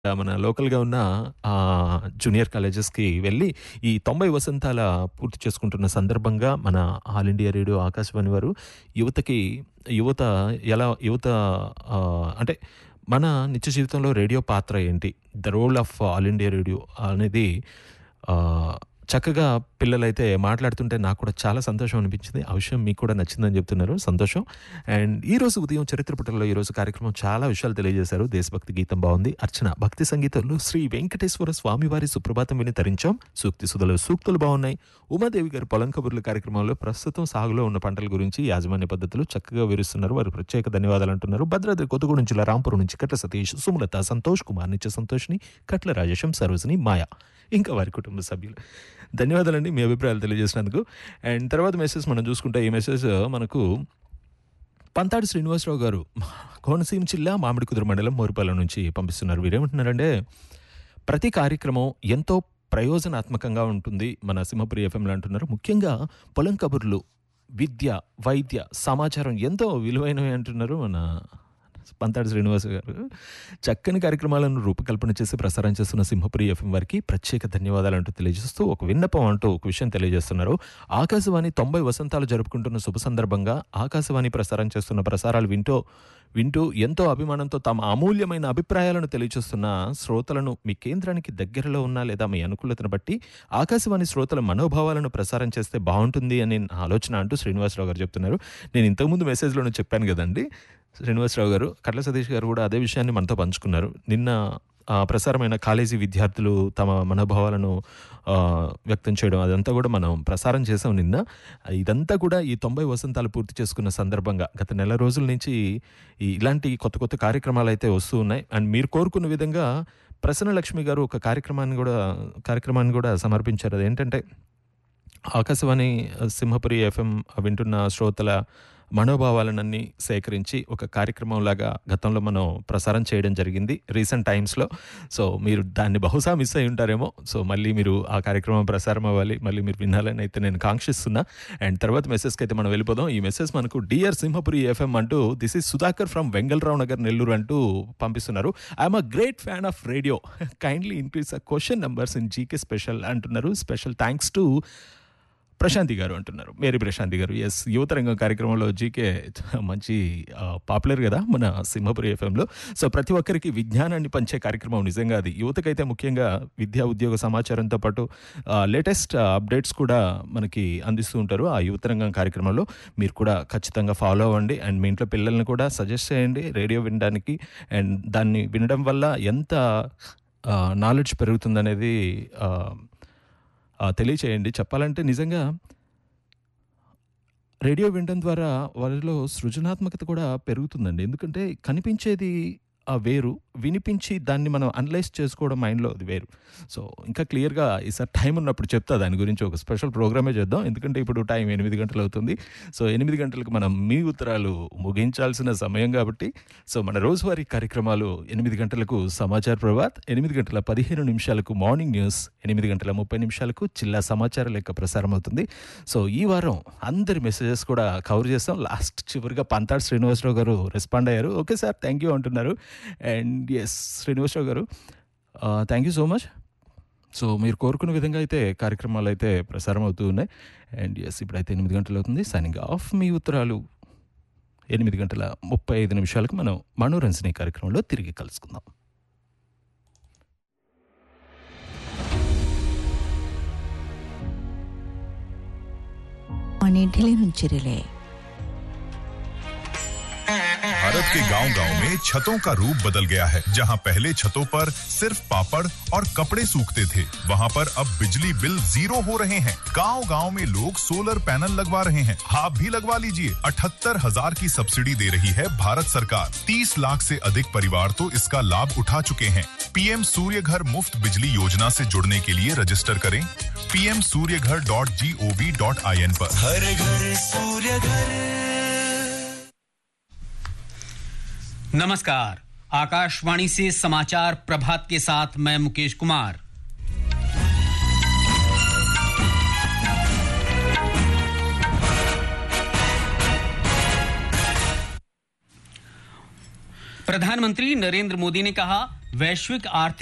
మన లోకల్‌గా ఉన్న ఆహ్, జూనియర్ కాలేజెస్‌కి వెళ్ళి ఈ 90 వసంతాల పూర్తి చేసుకుంటున్న సందర్భంగా మన ఆల్ ఇండియా రేడియో ఆకాశవాణి వారు యువతకి యువత ఎలా యువత ఆహ్, అంటే మన నిత్య జీవితంలో రేడియో పాత్ర ఏంటి? The role of all India radio అనేది ఆహ్, చక్కగా పిల్లలైతే మాట్లాడుతుంటే నాకు కూడా చాలా సంతోషం అనిపించింది. ఆ విషయం మీకు కూడా నచ్చిందని చెప్తున్నారు. సంతోషం. అండ్ ఈరోజు ఉదయం చరిత్ర పుటల్లో ఈరోజు కార్యక్రమం చాలా విషయాలు తెలియజేశారు. దేశభక్తి గీతం బావుంది. అర్చన భక్తి సంగీతంలో శ్రీ వెంకటేశ్వర స్వామివారి సుప్రభాతం విని తరించాం. సూక్తి సుధలో సూక్తులు బావున్నాయి. ఉమాదేవి గారు పొలం కబుర్ల కార్యక్రమంలో ప్రస్తుతం సాగులో ఉన్న పంటల గురించి యాజమాన్య పద్ధతులు చక్కగా వివరిస్తున్నారు. వారికి ప్రత్యేక ధన్యవాదాలు అంటున్నారు. భద్రాద్రి కొత్తగూడెం జిల్లా రాంపురం నుంచి కట్ల సతీష్, సుమలత, సంతోష్ కుమార్, నిత్య సంతోష్ని, కట్ల రాజేశం, సరోజిని, మాయ ఇంకా వారి కుటుంబ సభ్యులు. ధన్యవాదాలండి మీ అభిప్రాయాలు తెలియజేసినందుకు. అండ్ తర్వాత మెసేజ్ మనం చూసుకుంటే ఈ మెసేజ్ మనకు పంతాడి శ్రీనివాసరావు గారు కోనసీమ జిల్లా మామిడికుదురు మండలం మోరిపాలెం నుంచి పంపిస్తున్నారు. వీరేమంటున్నారంటే ప్రతి కార్యక్రమం ఎంతో ప్రయోజనాత్మకంగా ఉంటుంది. మన సింహపురి ఎఫ్ఎంలో అంటున్నారు. ముఖ్యంగా పొలం కబుర్లు, విద్య, వైద్య, సమాచారం ఎంతో విలువైనవి అంటున్నారు మన పంతాడి శ్రీనివాస్ గారు. చక్కని కార్యక్రమాలను రూపకల్పన చేసి ప్రసారం చేస్తున్న సింహపురి ఎఫ్ఎం వారికి ప్రత్యేక ధన్యవాదాలు అంటూ తెలియజేస్తూ ఒక విన్నపం అంటూ ఒక విషయం తెలియజేస్తున్నారు. ఆకాశవాణి 90 వసంతాలు జరుపుకుంటున్న శుభ సందర్భంగా ఆకాశవాణి ప్రసారం చేస్తున్న ప్రసారాలు వింటూ వింటూ ఎంతో అభిమానంతో తమ అమూల్యమైన అభిప్రాయాలను తెలియజేస్తున్న శ్రోతలను మీ కేంద్రానికి దగ్గరలో ఉన్న లేదా మీ అనుకూలతను బట్టి ఆకాశవాణి శ్రోతల మనోభావాలను ప్రసారం చేస్తే బావుంటుంది అని నా ఆలోచన అంటూ శ్రీనివాసరావు గారు చెప్తున్నారు. నేను ఇంతకుముందు మెసేజ్‌లోనే చెప్పాను గదండీ! శ్రీనివాసరావు గారు, కట్ల సతీష్ గారు కూడా అదే విషయాన్ని మనతో పంచుకున్నారు. నిన్న ఆహ్, ప్రసారమైన కాలేజీ విద్యార్థులు తమ మనోభావాలను ఆహ్, వ్యక్తం చేయడం అదంతా కూడా మనం ప్రసారం చేసాం నిన్న. ఇదంతా కూడా ఈ 90 వసంతాలు పూర్తి చేసుకున్న సందర్భంగా గత నెల రోజుల నుంచి ఈ ఇలాంటి కొత్త కొత్త కార్యక్రమాలైతే వస్తూ ఉన్నాయి. అండ్ మీరు కోరుకున్న విధంగా ప్రసన్నలక్ష్మి గారు ఒక కార్యక్రమాన్ని గూడా కార్యక్రమాన్ని గూడా సమర్పించారు. అదేంటంటే ఆకాశవాణి సింహపురి ఎఫ్ఎం వింటున్న శ్రోతల మనోభావాలనన్నీ సేకరించి ఒక కార్యక్రమంలాగా గతంలో మనం ప్రసారం చేయడం జరిగింది రీసెంట్ టైమ్స్‌లో. సో, మీరు దాన్ని బహుశా మిస్ అయ్యి ఉంటారేమో. సో, మళ్ళీ మీరు ఆ కార్యక్రమం ప్రసారం అవ్వాలి. మళ్ళీ మీరు వినాలని అయితే నేను కాంక్షిస్తున్నా. అండ్ తర్వాత మెసేజ్‌కైతే మనం వెళ్ళిపోదాం. ఈ మెసేజ్ మనకు డియర్ సింహపురి ఎఫ్ఎం అంటూ this is Sudhakar from Vengalarao Nagar Nellore అంటూ పంపిస్తున్నారు. I am a great fan of radio. Kindly increase the question numbers in GK special అంటున్నారు. Special thanks to Prashanti garu అంటున్నారు. మేరీ ప్రశాంతి గారు. యెస్ యువతరంగం కార్యక్రమంలో జీకే మంచి ఆహ్, పాపులర్ గదా! మన సింహపురి ఎఫ్ఎంలో. సో, ప్రతి ఒక్కరికి విజ్ఞానాన్ని పంచే కార్యక్రమం నిజంగా అది. యువతకైతే ముఖ్యంగా విద్యా, ఉద్యోగ సమాచారంతో పాటు ఆహ్, లేటెస్ట్ అప్డేట్స్ కూడా మనకి అందిస్తూ ఉంటారు. ఆ యువతరంగం కార్యక్రమంలో మీరు కూడా ఖచ్చితంగా ఫాలో అవ్వండి. అండ్ మీ ఇంట్లో పిల్లల్ని కూడా సజెస్ట్ చేయండి రేడియో వినడానికి. అండ్ దాన్ని వినడం వల్ల ఎంత ఆహ్, నాలెడ్జ్ పెరుగుతుందనేది ఆహ్, ఆహ్, తెలియచేయండి. చెప్పాలంటే నిజంగా రేడియో వినడం ద్వారా వారిలో సృజనాత్మకత కూడా పెరుగుతుందండి. ఎందుకంటే కనిపించేది ఆహ్, వేరు. వినిపించి దాన్ని మనం అనలైజ్ చేసుకోవడం మైండ్‌లో అది వేరు. సో, ఇంకా క్లియర్‌గా ఈసారి టైం ఉన్నప్పుడు చెప్తా దాని గురించి ఒక స్పెషల్ ప్రోగ్రామే చేద్దాం. ఎందుకంటే ఇప్పుడు టైం 8 గంటలవుతుంది. సో, 8 గంటలకు మనం మీ ఉత్తరాలు ముగించాల్సిన సమయం గాబట్టి సో, మన రోజువారీ కార్యక్రమాలు 8 గంటలకు సమాచార ప్రభాత్, 8 గంటల 15 నిమిషాలకు మార్నింగ్ న్యూస్, 8 గంటల 30 నిమిషాలకు జిల్లా సమాచార లేఖ ప్రసారం అవుతుంది. సో, ఈ వారం అందరి మెసేజెస్ కూడా కవర్ చేస్తాం. లాస్ట్ చివరిగా పంతాడి శ్రీనివాసరావు గారు రెస్పాండ్ అయ్యారు. ఓకే సార్ థ్యాంక్ యూ అంటున్నారు. And yes Srinivasarao garu ah, thank you so much. So, మీరు కోరుకున్న విధంగా అయితే కార్యక్రమాలైతే ప్రసారం అవుతూ ఉన్నాయి. అండ్ యెస్ ఇప్పుడైతే 8 గంటలవుతుంది. సైనింగ్ ఆఫ్ మీ ఉత్తరాలు 8 గంటల 35 నిమిషాలకు మనం మనోరంజని కార్యక్రమంలో తిరిగి కలుసుకుందాం. అని ఢిల్లీ నుంచి రిలే भारत के गांव-गांव में छतों का रूप बदल गया है जहां पहले छतों पर सिर्फ पापड़ और कपड़े सूखते थे वहां पर अब बिजली बिल जीरो हो रहे हैं गांव-गांव में लोग सोलर पैनल लगवा रहे हैं आप भी लगवा लीजिए अठहत्तर हजार की सब्सिडी दे रही है भारत सरकार 30 लाख से अधिक परिवार तो इसका लाभ उठा चुके हैं पीएम सूर्य घर मुफ्त बिजली योजना से जुड़ने के लिए रजिस्टर करें PM Surya Ghar dot G O V dot I N पर हर घर सूर्य घर नमस्कार आकाशवाणी से समाचार प्रभात के साथ मैं मुकेश कुमार प्रधानमंत्री नरेंद्र मोदी ने कहा वैश्विक आर्थिक